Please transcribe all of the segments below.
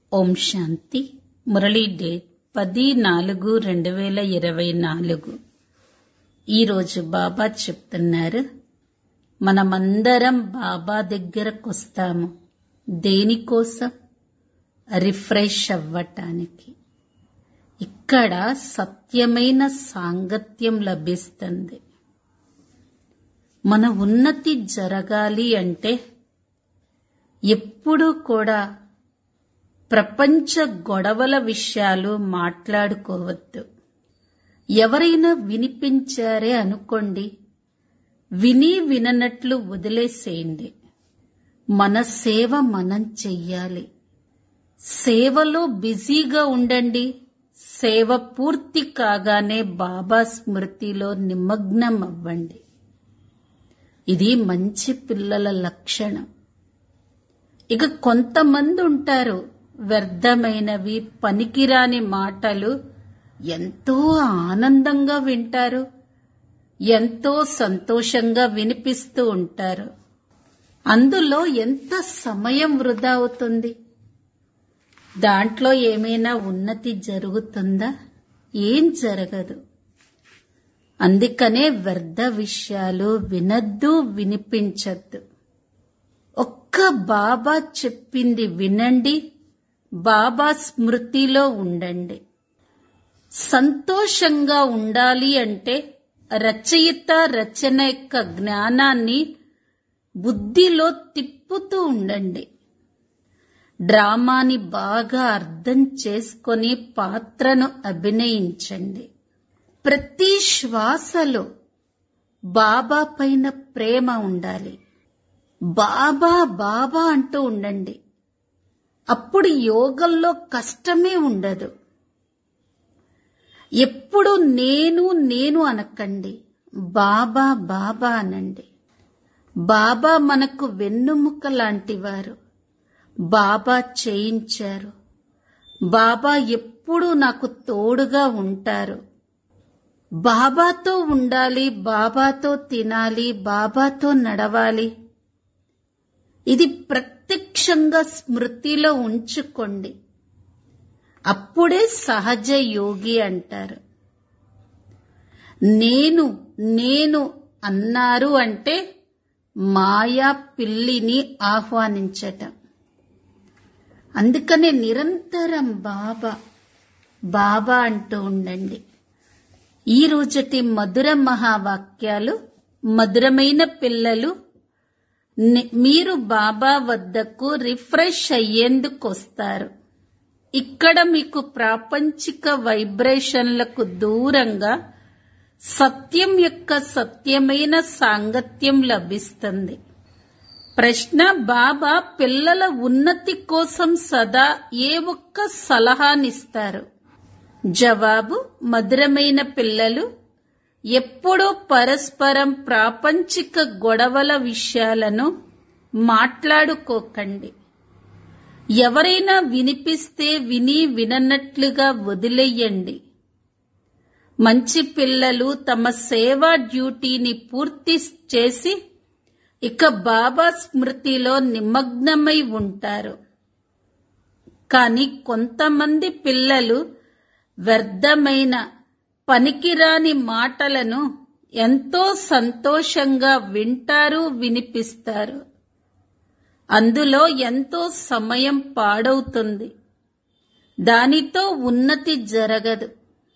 ఓం శాంతి Murali date పది నాలుగు రెండు వేల ఇరవై నాలుగు ఈరోజు బాబా చెప్తున్నారు మనమందరం బాబా దగ్గరకొస్తాము దేనికోసం రిఫ్రెష్ అవ్వటానికి ఇక్కడ సత్యమైన సాంగత్యం లభిస్తుంది మన ఉన్నతి జరగాలి అంటే ఎప్పుడూ కూడా ప్రపంచ గొడవల విషయాలు మాట్లాడుకోవద్దు ఎవరైనా వినిపించారే అనుకోండి విని విననట్లు వదిలేసేయండి మన సేవ మనం చెయ్యాలి సేవలో బిజీగా ఉండండి సేవ పూర్తి కాగానే బాబా స్మృతిలో నిమగ్నం అవ్వండి ఇది మంచి పిల్లల లక్షణం ఇక కొంతమంది ఉంటారు వ్యర్థమైనవి పనికిరాని మాటలు ఎంతో ఆనందంగా వింటారు ఎంతో సంతోషంగా వినిపిస్తూ ఉంటారు అందులో ఎంత సమయం వృధా అవుతుంది దాంట్లో ఏమైనా ఉన్నతి జరుగుతుందా ఏం జరగదు అందుకనే వ్యర్థ విషయాలు వినద్దు వినిపించద్దు ఒక్క బాబా చెప్పింది వినండి బాబా స్మృతిలో ఉండండి సంతోషంగా ఉండాలి అంటే రచయిత రచన యొక్క జ్ఞానాన్ని బుద్ధిలో తిప్పుతూ ఉండండి డ్రామాని బాగా అర్థం చేసుకొని పాత్రను అభినయించండి ప్రతి శ్వాసలో బాబా పైన ప్రేమ ఉండాలి బాబా బాబా అంటూ ఉండండి అప్పుడు యోగంలో కష్టమే ఉండదు ఎప్పుడు నేను నేను అనకండి బాబా బాబా అనండి బాబా మనకు వెన్నుముక లాంటివారు బాబా చేయించారు బాబా ఎప్పుడూ నాకు తోడుగా ఉంటారు బాబాతో ఉండాలి బాబాతో తినాలి బాబాతో నడవాలి ఇది ప్రత్యక్షంగా స్మృతిలో ఉంచుకోండి అప్పుడే సహజ యోగి అంటారు నేను నేను అన్నారు అంటే మాయా పిల్లిని ఆహ్వానించటం అందుకనే నిరంతరం బాబా బాబా అంటూ ఉండండి ఈ రోజటి మధుర మహావాక్యాలు మధురమైన పిల్లలు మీరు బాబా వద్దకు రిఫ్రెష్ అయ్యేందుకొస్తారు ఇక్కడ మీకు ప్రాపంచిక వైబ్రేషన్లకు దూరంగా సత్యం యొక్క సత్యమైన సాంగత్యం లభిస్తుంది ప్రశ్న బాబా పిల్లల ఉన్నతి కోసం సదా ఏ ఒక్క సలహానిస్తారు జవాబు మధురమైన పిల్లలు ఎప్పుడూ పరస్పరం ప్రాపంచిక గొడవల విషయాలను మాట్లాడుకోకండి ఎవరైనా వినిపిస్తే విని విననట్లుగా వదిలేయండి మంచి పిల్లలు తమ సేవా డ్యూటీని పూర్తి చేసి ఇక బాబా స్మృతిలో నిమగ్నమై ఉంటారు కానీ కొంతమంది పిల్లలు వ్యర్థమైన పనికిరాని మాటలను ఎంతో సంతోషంగా వింటారు వినిపిస్తారు అందులో ఎంతో సమయం పాడవుతుంది దానితో ఉన్నతి జరగదు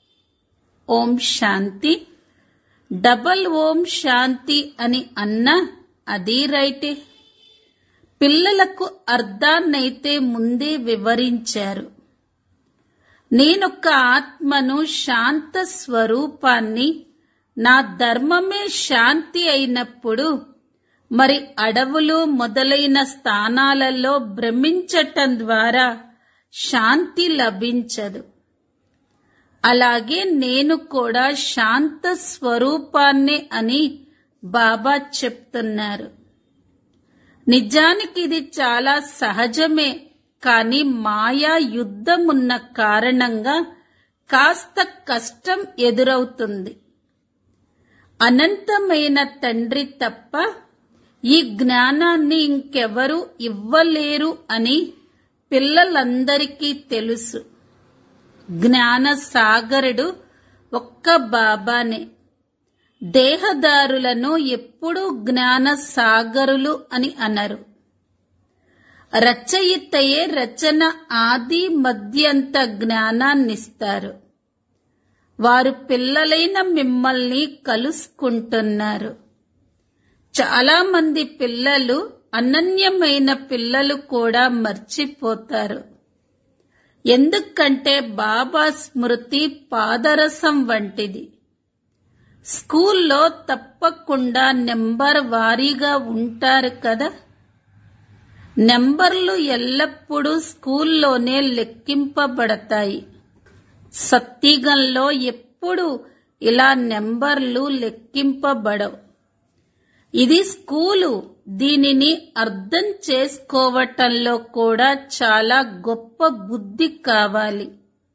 ఓం శాంతి డబల్ ఓం శాంతి అని అన్నా అది రైటే పిల్లలకు అర్థాన్నైతే ముందే వివరించారు నేనొక్క ఆత్మను శాంత స్వరూపాన్ని నా ధర్మమే శాంతి అయినప్పుడు మరి అడవులు మొదలైన స్థానాలలో భ్రమించటం ద్వారా శాంతి లభించదు అలాగే నేను కూడా శాంత స్వరూపాన్ని అని బాబా చెప్తున్నారు నిజానికి ఇది చాలా సహజమే కాని మాయా యుద్ధం ఉన్న కారణంగా కాస్త కష్టం ఎదురవుతుంది అనంతమైన తండ్రి తప్ప ఈ జ్ఞానాన్ని ఇంకెవరూ ఇవ్వలేరు అని పిల్లలందరికీ తెలుసు జ్ఞాన సాగరుడు ఒక్క బాబానే దేహదారులను ఎప్పుడూ జ్ఞాన సాగరులు అని అనరు రచయితయే రచన ఆది మధ్యంత జ్ఞానాన్నిస్తారు వారు పిల్లలైన మిమ్మల్ని కలుసుకుంటున్నారు చాలా మంది పిల్లలు అనన్యమైన పిల్లలు కూడా మర్చిపోతారు ఎందుకంటే బాబా స్మృతి పాదరసం వంటిది స్కూల్లో తప్పకుండా నెంబర్ వారీగా ఉంటారు కదా నెంబర్లు ఎల్లప్పుడూ స్కూల్లోనే లెక్కింపబడతాయి సత్తిగంలో ఎప్పుడు ఇలా నెంబర్లు లెక్కింపబడవు ఇది స్కూలు దీనిని అర్థం చేసుకోవటంలో కూడా చాలా గొప్ప బుద్ధి కావాలి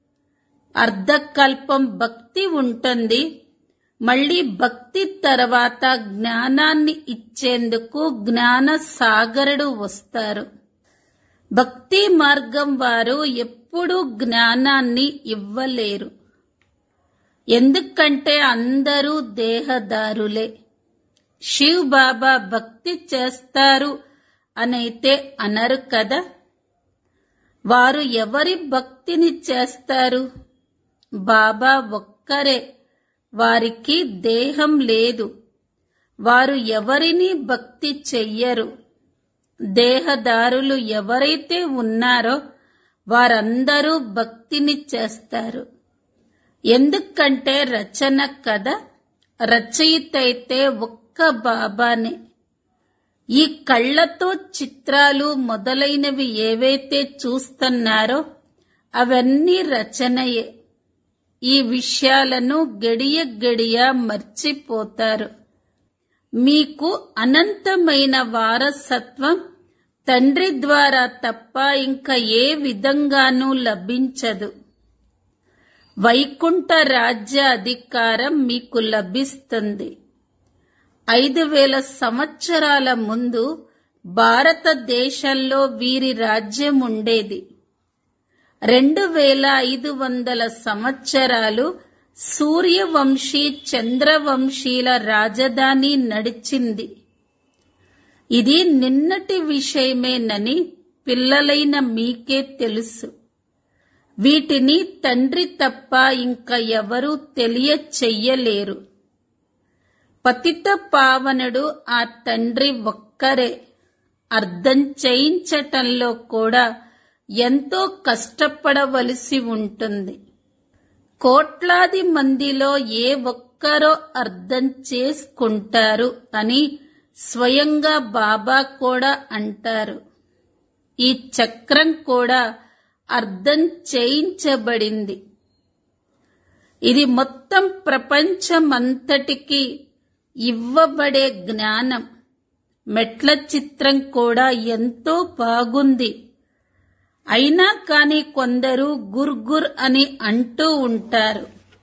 అర్ధకల్పం భక్తి ఉంటుంది మళ్ళీ భక్తి తర్వాత జ్ఞానాన్ని ఇచ్చేందుకు జ్ఞాన సాగరుడు వస్తారు భక్తి మార్గం వారు ఎప్పుడూ జ్ఞానాన్ని ఇవ్వలేరు ఎందుకంటే అందరూ దేహదారులే శివ్ బాబా భక్తి చేస్తారు అనైతే అనరు కదా వారు ఎవరి భక్తిని చేస్తారు బాబా ఒక్కరే వారికి దేహం లేదు వారు ఎవరిని భక్తి చెయ్యరు దేహదారులు ఎవరైతే ఉన్నారో వారందరూ భక్తిని చేస్తారు ఎందుకంటే రచన కథ రచయిత అయితే ఒక్క బాబానే ఈ కళ్ళతో చిత్రాలు మొదలైనవి ఏవైతే చూస్తున్నారో అవన్నీ రచనయే ఈ విషయాలను గడియ గడియ మర్చిపోతారు మీకు అనంతమైన వారసత్వం తండ్రి ద్వారా తప్ప ఇంకా ఏ విధంగానూ లభించదు వైకుంఠ రాజ్య అధికారం మీకు లభిస్తుంది ఐదు వేల సంవత్సరాల ముందు భారతదేశంలో వీరి రాజ్యం ఉండేది రెండు వేల ఐదు వందల సంవత్సరాలు సూర్యవంశీ చంద్రవంశీల రాజధాని నడిచింది ఇది నిన్నటి విషయమేనని పిల్లలైన మీకే తెలుసు వీటిని తండ్రి తప్ప ఇంకా ఎవరూ తెలియచెయ్యలేరు పతిత పావనుడు ఆ తండ్రి ఒక్కరే అర్థం చేయించటంలో కూడా ఎంతో కష్టపడవలసి ఉంటుంది కోట్లాది మందిలో ఏ ఒక్కరో అర్థం చేసుకుంటారు అని స్వయంగా బాబా కూడా అంటారు ఈ చక్రం కూడా అర్థం చేయించబడింది ఇది మొత్తం ప్రపంచమంతటికి ఇవ్వబడే జ్ఞానం మెట్ల చిత్రం కూడా ఎంతో బాగుంది అయినా కాని కొందరు గుర్గుర్ అని అంటూ ఉంటారు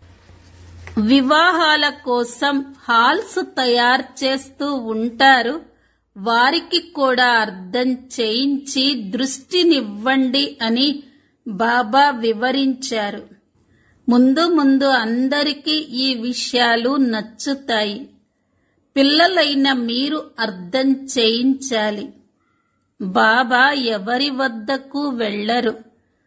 వివాహాల కోసం హాల్స్ తయారు చేస్తూ ఉంటారు వారికి కూడా అర్థం చేయించి దృష్టినివ్వండి అని బాబా వివరించారు ముందు ముందు అందరికీ ఈ విషయాలు నచ్చుతాయి పిల్లలైన మీరు అర్థం చేయించాలి బాబా ఎవరి వద్దకు వెళ్లరు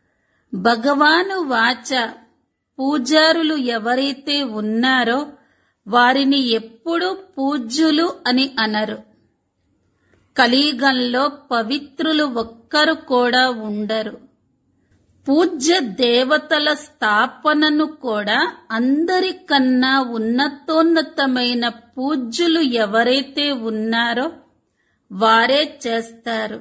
భగవాను వాచ పూజారులు ఎవరైతే ఉన్నారో వారిని ఎప్పుడూ పూజ్యులు అని అనరు కలియుగంలో పవిత్రులు ఒక్కరు కూడా ఉండరు పూజ్య దేవతల స్థాపనను కూడా అందరికన్నా ఉన్నతోన్నతమైన పూజ్యులు ఎవరైతే ఉన్నారో వారే చేస్తారు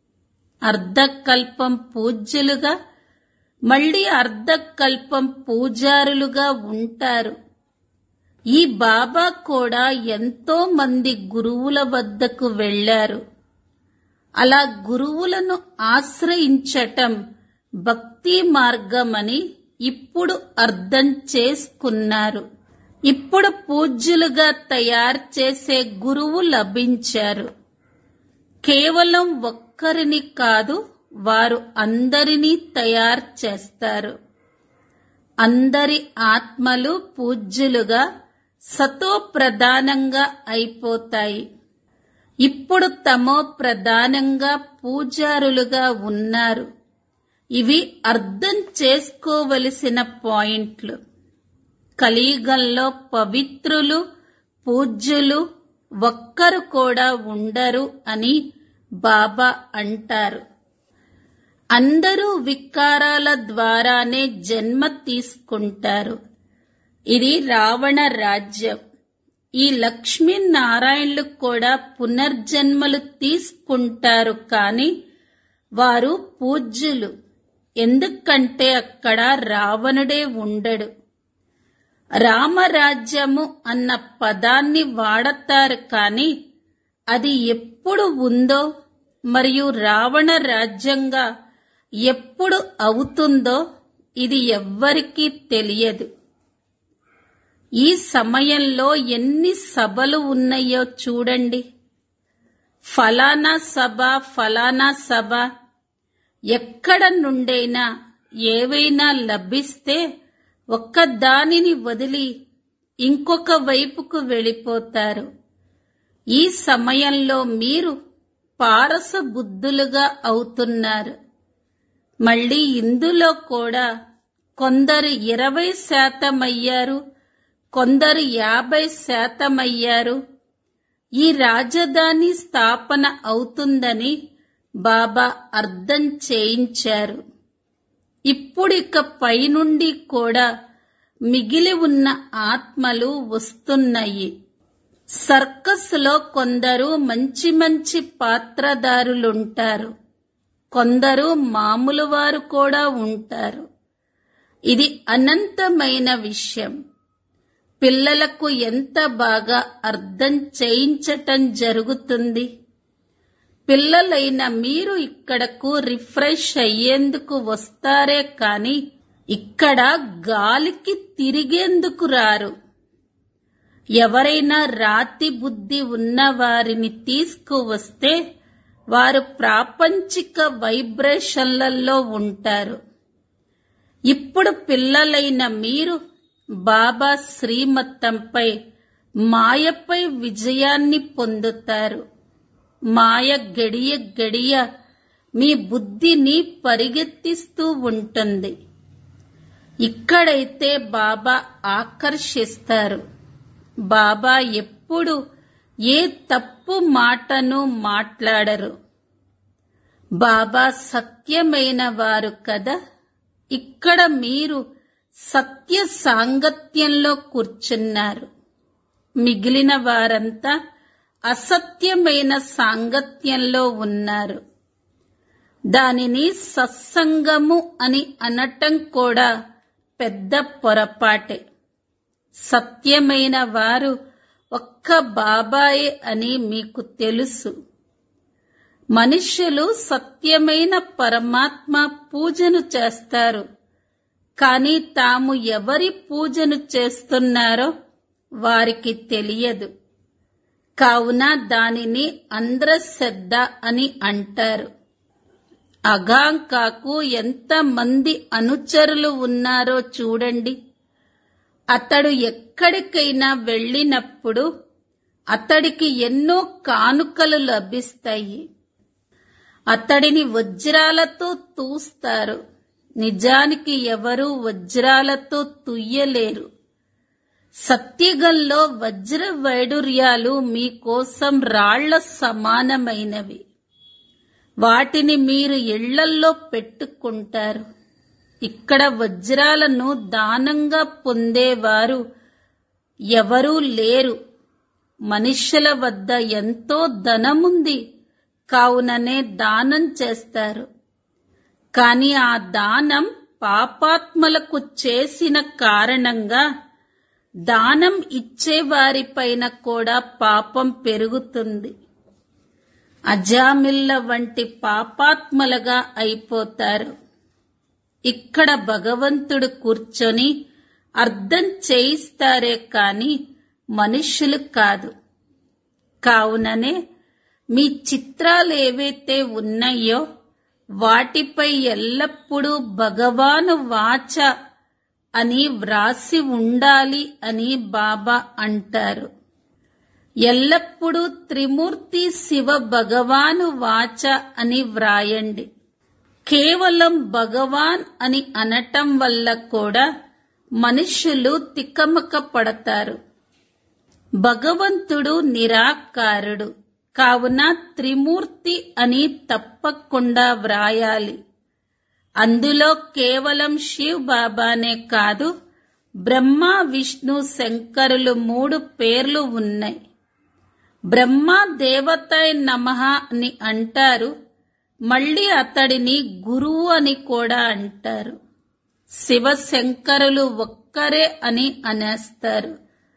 అర్ధకల్పం పూజ్యులుగా మళ్ళీ అర్ధకల్పం పూజారులుగా ఉంటారు ఈ బాబా కూడా ఎంతో మంది గురువుల వద్దకు వెళ్లారు అలా గురువులను ఆశ్రయించటం భక్తి మార్గమని ఇప్పుడు అర్థం చేసుకున్నారు ఇప్పుడు పూజ్యులుగా తయారు చేసే గురువు లభించారు కేవలం ఒక్కరిని కాదు వారు అందరినీ తయారు చేస్తారు అందరి ఆత్మలు పూజ్యులుగా సతో ప్రధానంగా అయిపోతాయి ఇప్పుడు తమో ప్రధానంగా పూజారులుగా ఉన్నారు ఇవి అర్థం చేసుకోవలసిన పాయింట్లు కలియుగంలో పవిత్రులు పూజ్యులు ఒక్కరు కూడా ఉండరు అని బాబా అంటారు అందరూ వికారాల ద్వారానే జన్మ తీసుకుంటారు ఇది రావణ రాజ్యం ఈ లక్ష్మీనారాయణులు కూడా పునర్జన్మలు తీసుకుంటారు కాని వారు పూజ్యులు ఎందుకంటే అక్కడ రావణుడే ఉండడు రామరాజ్యము అన్న పదాన్ని వాడతారు కాని అది ఎప్పుడు ఉందో మరియు రావణ రాజ్యంగా ఎప్పుడు అవుతుందో ఇది ఎవ్వరికీ తెలియదు ఈ సమయంలో ఎన్ని సభలు ఉన్నాయో చూడండి ఫలానా సభ ఫలానా సభ ఎక్కడ నుండైనా ఏవైనా లభిస్తే ఒక్క దానిని వదిలి ఇంకొక వైపుకు వెళ్ళిపోతారు ఈ సమయంలో మీరు పారస బుద్ధులుగా అవుతున్నారు మళ్ళీ ఇందులో కూడా కొందరు ఇరవై శాతం అయ్యారు కొందరు యాభై శాతం అయ్యారు ఈ రాజధాని స్థాపన అవుతుందని బాబా అర్థం చేయించారు ఇప్పుడిక పైనుండి కూడా మిగిలి ఉన్న ఆత్మలు వస్తున్నాయి సర్కస్లో కొందరు మంచి మంచి పాత్రదారులుంటారు కొందరు మామూలు వారు కూడా ఉంటారు ఇది అనంతమైన విషయం పిల్లలకు ఎంత బాగా అర్థం చేయించటం జరుగుతుంది పిల్లలైన మీరు ఇక్కడకు రిఫ్రెష్ అయ్యేందుకు వస్తారే కాని ఇక్కడ గాలికి తిరిగేందుకు రారు ఎవరైనా రాతి బుద్ధి ఉన్న వారిని తీసుకువస్తే వారు ప్రాపంచిక వైబ్రేషన్లలో ఉంటారు ఇప్పుడు పిల్లలైన మీరు బాబా శ్రీమతంపై మాయపై విజయాన్ని పొందుతారు మాయ గడియ గడియ మీ బుద్ధిని పరిగెత్తిస్తూ ఉంటుంది ఇక్కడైతే బాబా ఆకర్షిస్తారు బాబా ఎప్పుడు ఏ తప్పు మాటను మాట్లాడరు బాబా సత్యమైన వారు కదా ఇక్కడ మీరు సత్య సాంగత్యంలో కూర్చున్నారు మిగిలిన వారంతా అసత్యమైన సాంగత్యంలో ఉన్నారు దానిని సత్సంగము అని అనటం కూడా పెద్ద పొరపాటే సత్యమైన వారు ఒక్క బాబాయే అని మీకు తెలుసు మనుష్యులు సత్యమైన పరమాత్మ పూజను చేస్తారు కానీ తాము ఎవరి పూజను చేస్తున్నారో వారికి తెలియదు కావున దానిని అంధ్రశ్రద్ధ అని అంటారు అగాంకాకు ఎంత మంది అనుచరులు ఉన్నారో చూడండి అతడు ఎక్కడికైనా వెళ్ళినప్పుడు అతడికి ఎన్నో కానుకలు లభిస్తాయి అతడిని వజ్రాలతో తూస్తారు నిజానికి ఎవరు వజ్రాలతో తుయ్యలేరు సత్యగంలో వజ్ర వైడూర్యాలు మీకోసం రాళ్ల సమానమైనవి వాటిని మీరు ఇళ్లల్లో పెట్టుకుంటారు ఇక్కడ వజ్రాలను దానంగా పొందేవారు ఎవరూ లేరు మనుష్యుల వద్ద ఎంతో ధనముంది కావుననే దానం చేస్తారు కాని ఆ దానం పాపాత్మలకు చేసిన కారణంగా దానం ఇచ్చేవారిపైన కూడా పాపం పెరుగుతుంది అజామిల్ల వంటి పాపాత్మలుగా అయిపోతారు ఇక్కడ భగవంతుడు కూర్చొని అర్థం చేయిస్తారే కాని మనుష్యులు కాదు కావుననే మీ చిత్రాలు ఏవైతే ఉన్నాయో వాటిపై ఎల్లప్పుడూ భగవాను వాచ అని వ్రాసి ఉండాలి అని బాబా అంటారు ఎల్లప్పుడూ త్రిమూర్తి శివ భగవాను వాచ అని వ్రాయండి కేవలం భగవాన్ అని అనటం వల్ల కూడా మనుషులు తికమక పడతారు భగవంతుడు నిరాకారుడు కావున త్రిమూర్తి అని తప్పకుండా వ్రాయాలి అందులో కేవలం శివ్ బాబానే కాదు బ్రహ్మ విష్ణు శంకరులు మూడు పేర్లు ఉన్నాయి బ్రహ్మ దేవతాయ నమః అని అంటారు మళ్ళీ అతడిని గురువు అని కూడా అంటారు శివశంకరులు ఒక్కరే అని అనేస్తారు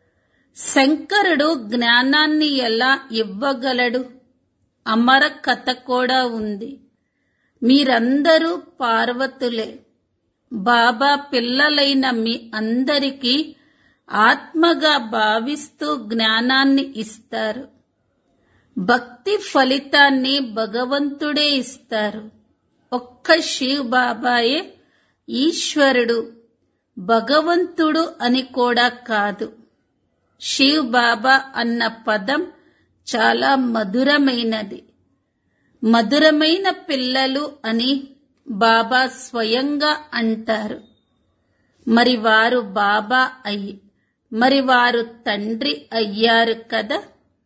శంకరుడు జ్ఞానాన్ని ఎలా ఇవ్వగలడు అమర కథ కూడా ఉంది మీరందరూ పార్వతులే బాబా పిల్లలైన మీ అందరికీ ఆత్మగా భావిస్తూ జ్ఞానాన్ని ఇస్తారు భక్తి ఫలితాన్ని భగవంతుడే ఇస్తారు ఒక్క శివ్ బాబాయే ఈశ్వరుడు భగవంతుడు అని కూడా కాదు శివ్ బాబా అన్న పదం చాలా మధురమైనది మధురమైన పిల్లలు అని బాబా స్వయంగా అంటారు మరి వారు బాబా అయ్యి మరి వారు తండ్రి అయ్యారు కదా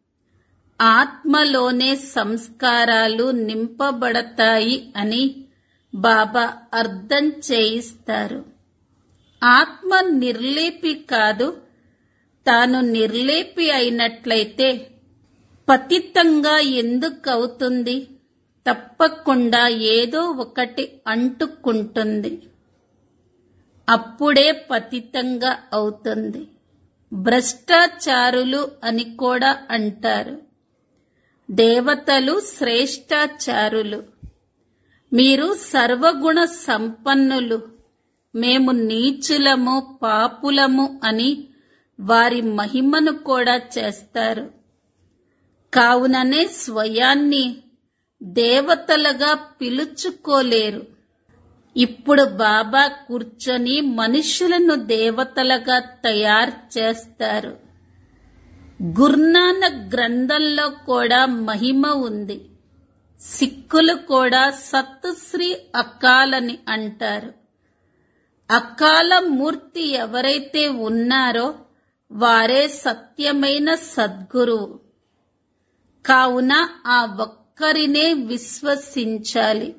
ఆత్మలోనే సంస్కారాలు నింపబడతాయి అని బాబా అర్థం చేయిస్తారు ఆత్మ నిర్లేపి కాదు తాను నిర్లేపి అయినట్లయితే పతితంగా ఎందుకు అవుతుంది తప్పకుండా ఏదో ఒకటి అంటుకుంటుంది అప్పుడే పతితంగా అవుతుంది భ్రష్టాచారులు అని కూడా అంటారు దేవతలు శ్రేష్టాచారులు మీరు సర్వగుణ సంపన్నులు మేము నీచులము పాపులము అని వారి మహిమను కూడా చేస్తారు కావుననే స్వయాన్ని దేవతలుగా పిలుచుకోలేరు ఇప్పుడు బాబా కూర్చొని మనుషులను దేవతలుగా తయారు చేస్తారు గుర్నానక్ గ్రంథంలో కూడా మహిమ ఉంది సిక్కులు కూడా సత్తుశ్రీ అకాలని అంటారు అకాల మూర్తి ఎవరైతే ఉన్నారో వారే సత్యమైన సద్గురువు కావున ఆ ఒక్కరినే విశ్వసించాలి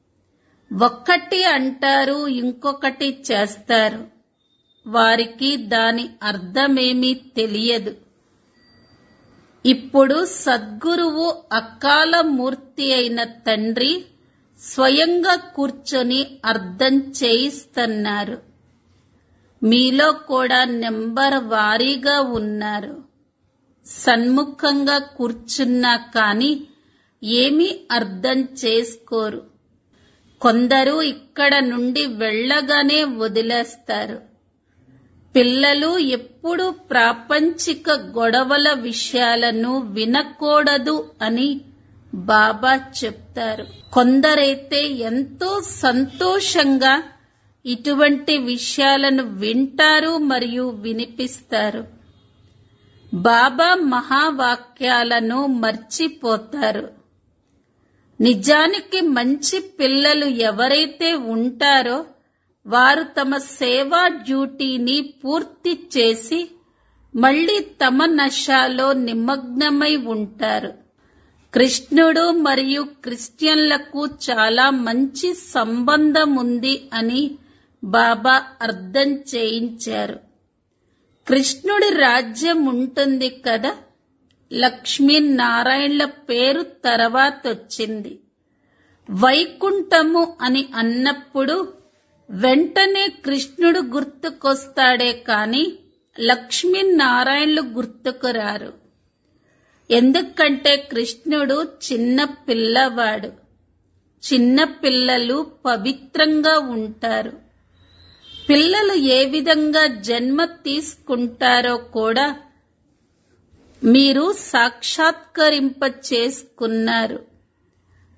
ఒక్కటి అంటారు ఇంకొకటి చేస్తారు వారికి దాని అర్థమేమీ తెలియదు ఇప్పుడు సద్గురువు అకాల మూర్తి అయిన తండ్రి స్వయంగా కూర్చొని అర్థం చేయిస్తున్నారు మీలో కూడా నెంబర్ వారీగా ఉన్నారు సన్ముఖంగా కూర్చున్నా కాని ఏమీ అర్థం చేసుకోరు కొందరు ఇక్కడ నుండి వెళ్ళగానే వదిలేస్తారు పిల్లలు ఎప్పుడు ప్రాపంచిక గొడవల విషయాలను వినకూడదు అని బాబా చెప్తారు కొందరైతే ఎంతో సంతోషంగా ఇటువంటి విషయాలను వింటారు మరియు వినిపిస్తారు బాబా మహావాక్యాలను మర్చిపోతారు నిజానికి మంచి పిల్లలు ఎవరైతే ఉంటారో వారు తమ సేవా డ్యూటీని పూర్తి చేసి మళ్ళీ తమ నశాలో నిమగ్నమై ఉంటారు కృష్ణుడు మరియు క్రిస్టియన్లకు చాలా మంచి సంబంధం ఉంది అని బాబా అర్థం చేయించారు కృష్ణుడి రాజ్యం ఉంటుంది కదా లక్ష్మీనారాయణల పేరు తర్వాత వచ్చింది వైకుంఠము అని అన్నప్పుడు వెంటనే కృష్ణుడు గుర్తుకొస్తాడే కాని లక్ష్మీనారాయణలు గుర్తుకు రారు ఎందుకంటే కృష్ణుడు చిన్న పిల్లవాడు చిన్న పిల్లలు పవిత్రంగా ఉంటారు పిల్లలు ఏ విధంగా జన్మ తీసుకుంటారో కూడా మీరు సాక్షాత్కరింప చేసుకున్నారు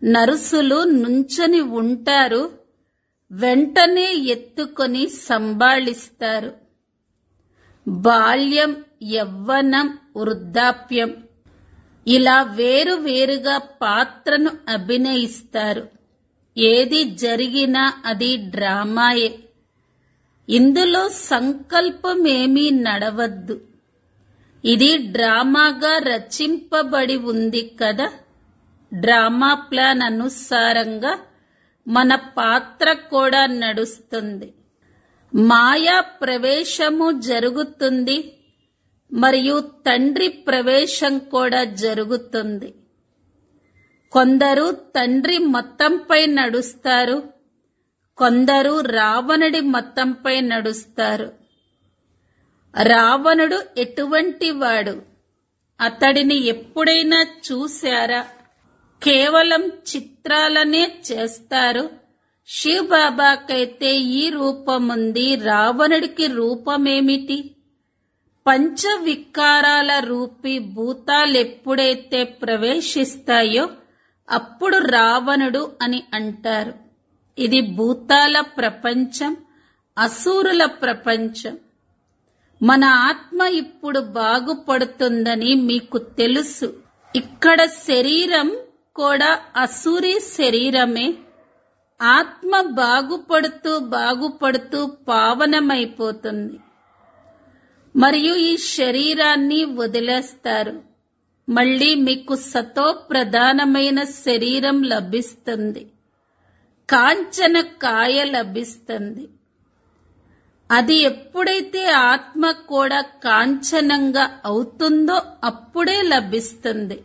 నరుసులు నుంచని ఉంటారు వెంటనే ఎత్తుకొని సంబాళిస్తారు బాల్యం యవ్వనం వృద్ధాప్యం ఇలా వేరు వేరుగా పాత్రను అభినయిస్తారు ఏది జరిగినా అది డ్రామాయే ఇందులో సంకల్పమేమీ నడవద్దు ఇది డ్రామాగా రచింపబడి ఉంది కదా డ్రామా ప్లాన్ అనుసారంగా మన పాత్ర కూడా నడుస్తుంది మాయా ప్రవేశము జరుగుతుంది మరియు తండ్రి ప్రవేశం కూడా జరుగుతుంది కొందరు తండ్రి మతంపై నడుస్తారు కొందరు రావణుడి మతంపై నడుస్తారు రావణుడు ఎటువంటి వాడు అతడిని ఎప్పుడైనా చూశారా కేవలం చిత్రాలనే చేస్తారు శివ్ బాబాకైతే ఈ రూపముంది రావణుడికి రూపమేమిటి పంచ వికారాల రూపి భూతాలెప్పుడైతే ప్రవేశిస్తాయో అప్పుడు రావణుడు అని అంటారు ఇది భూతాల ప్రపంచం అసూరుల ప్రపంచం మన ఆత్మ ఇప్పుడు బాగుపడుతుందని మీకు తెలుసు ఇక్కడ శరీరం కూడా అసూరి శరీరమే ఆత్మ బాగుపడుతూ బాగుపడుతూ పావనమైపోతుంది మరియు ఈ శరీరాన్ని వదిలేస్తారు మళ్ళీ మీకు సతో ప్రధానమైన శరీరం లభిస్తుంది కాంచన కాయ లభిస్తుంది అది ఎప్పుడైతే ఆత్మ కూడా కాంచనంగా అవుతుందో అప్పుడే లభిస్తుంది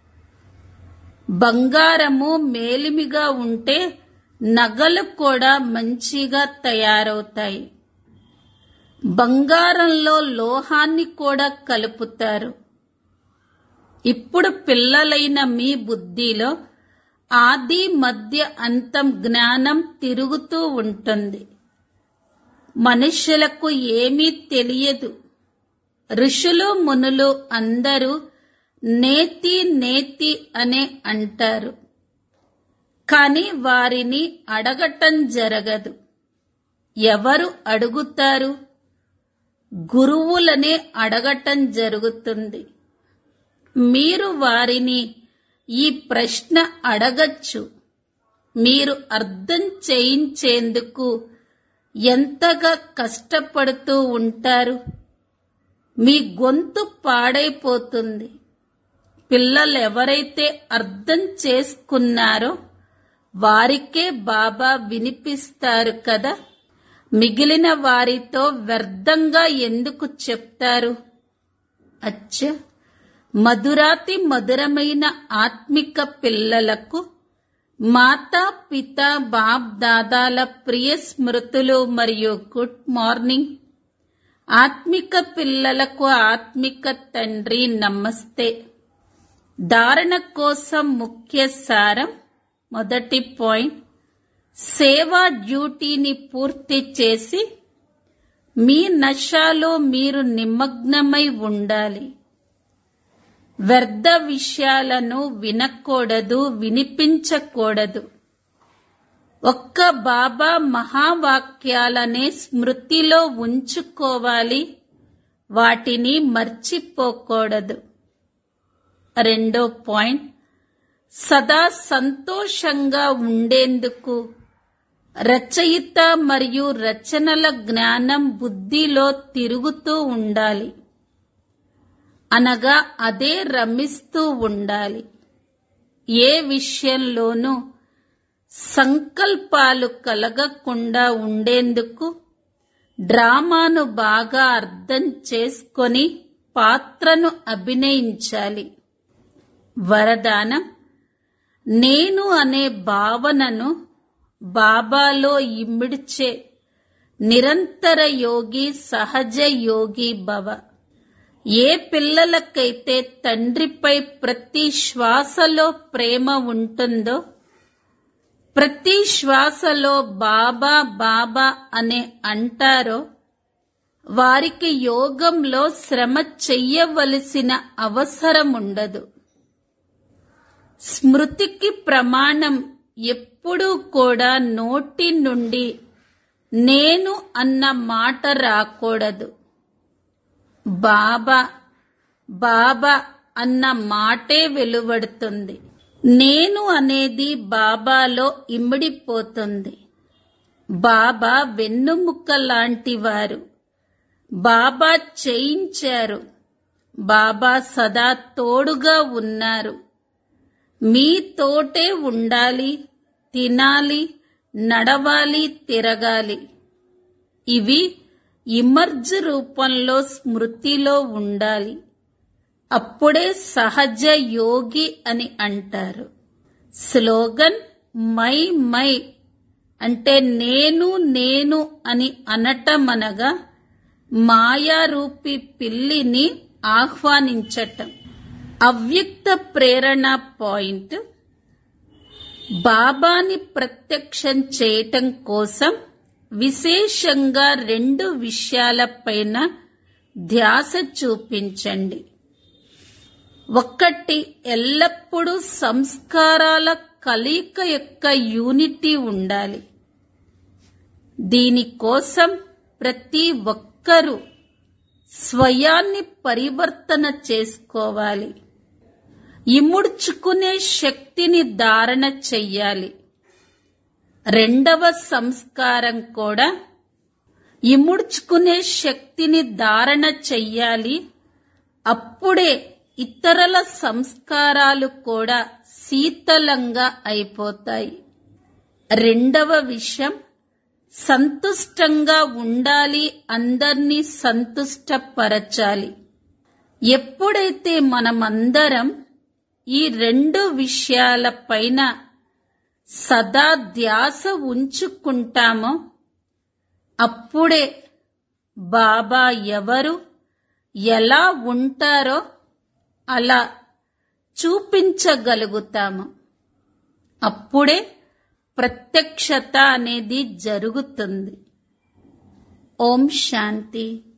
బంగారము మేలిమిగా ఉంటే నగలు కూడా మంచిగా తయారవుతాయి బంగారంలో లోహాన్ని కూడా కలుపుతారు ఇప్పుడు పిల్లలైన మీ బుద్ధిలో ఆది మధ్య అంతం జ్ఞానం తిరుగుతూ ఉంటుంది మనుష్యులకు ఏమీ తెలియదు ఋషులు మునులు అందరూ నేతి నేతి అనే అంటారు కాని వారిని అడగటం జరగదు ఎవరు అడుగుతారు గురువులనే అడగటం జరుగుతుంది మీరు వారిని ఈ ప్రశ్న అడగచ్చు మీరు అర్థం చేయించేందుకు ఎంతగా కష్టపడుతూ ఉంటారు మీ గొంతు పాడైపోతుంది పిల్లలు ఎవరైతే అర్థం చేసుకున్నారో వారికే బాబా వినిపిస్తారు కదా మిగిలిన వారితో వ్యర్థంగా ఎందుకు చెప్తారు అచ్చ మధురాతి మధురమైన ఆత్మిక పిల్లలకు మాతా పిత బాప్ దాదాల ప్రియ స్మృతులు మరియు గుడ్ మార్నింగ్ ఆత్మిక పిల్లలకు ఆత్మిక తండ్రి నమస్తే ధారణ కోసం ముఖ్య సారం మొదటి పాయింట్ సేవా డ్యూటీని పూర్తి చేసి మీ నశాలో మీరు నిమగ్నమై ఉండాలి వ్యర్థ విషయాలను వినకూడదు వినిపించకూడదు ఒక్క బాబా మహావాక్యాలనే స్మృతిలో ఉంచుకోవాలి వాటిని మర్చిపోకూడదు రెండో పాయింట్ సదా సంతోషంగా ఉండేందుకు రచయిత మరియు రచనల జ్ఞానం బుద్ధిలో తిరుగుతూ ఉండాలి అనగా అదే రమిస్తూ ఉండాలి ఏ విషయంలోనూ సంకల్పాలు కలగకుండా ఉండేందుకు డ్రామాను బాగా అర్థం చేసుకొని పాత్రను అభినయించాలి వరదానం నేను అనే భావనను బాబాలో ఇమిడ్చే నిరంతర యోగి సహజ యోగి భవ ఏ పిల్లలకైతే తండ్రిపై ప్రతి శ్వాసలో ప్రేమ ఉంటుందో ప్రతి శ్వాసలో బాబా బాబా అనే అంటారో వారికి యోగంలో శ్రమ చెయ్యవలసిన అవసరం ఉండదు స్మృతికి ప్రమాణం ఎప్పుడూ కూడా నోటి నుండి నేను అన్న మాట రాకూడదు బాబా బాబా అన్న మాటే వెలువడుతుంది నేను అనేది బాబాలో ఇమిడిపోతుంది బాబా వెన్నుముక్క లాంటివారు బాబా చేయించారు బాబా సదా తోడుగా ఉన్నారు మీతోటే ఉండాలి తినాలి నడవాలి తిరగాలి ఇవి ఇమర్జ్ రూపంలో స్మృతిలో ఉండాలి అప్పుడే సహజ యోగి అని అంటారు స్లోగన్ మై మై అంటే నేను నేను అని అనటమనగా మాయారూపి పిల్లిని ఆహ్వానించటం అవ్యక్త ప్రేరణ పాయింట్ బాబాని ప్రత్యక్షం చేయటం కోసం విశేషంగా రెండు విషయాలపైన ధ్యాస చూపించండి ఒక్కటి ఎల్లప్పుడూ సంస్కారాల కలయిక యొక్క యూనిటీ ఉండాలి దీనికోసం ప్రతి ఒక్కరూ స్వయాన్ని పరివర్తన చేసుకోవాలి ఇముడ్చుకునే శక్తిని ధారణ చెయ్యాలి రెండవ సంస్కారం కూడా ఇముడ్చుకునే శక్తిని ధారణ చెయ్యాలి అప్పుడే ఇతరుల సంస్కారాలు కూడా శీతలంగా అయిపోతాయి రెండవ విషయం సంతుష్టంగా ఉండాలి అందర్నీ సంతుష్టపరచాలి ఎప్పుడైతే మనమందరం ఈ రెండు విషయాలపైన సదా ధ్యాస ఉంచుకుంటామో అప్పుడే బాబా ఎవరు ఎలా ఉంటారో అలా చూపించగలుగుతాము అప్పుడే ప్రత్యక్షత అనేది జరుగుతుంది ఓం శాంతి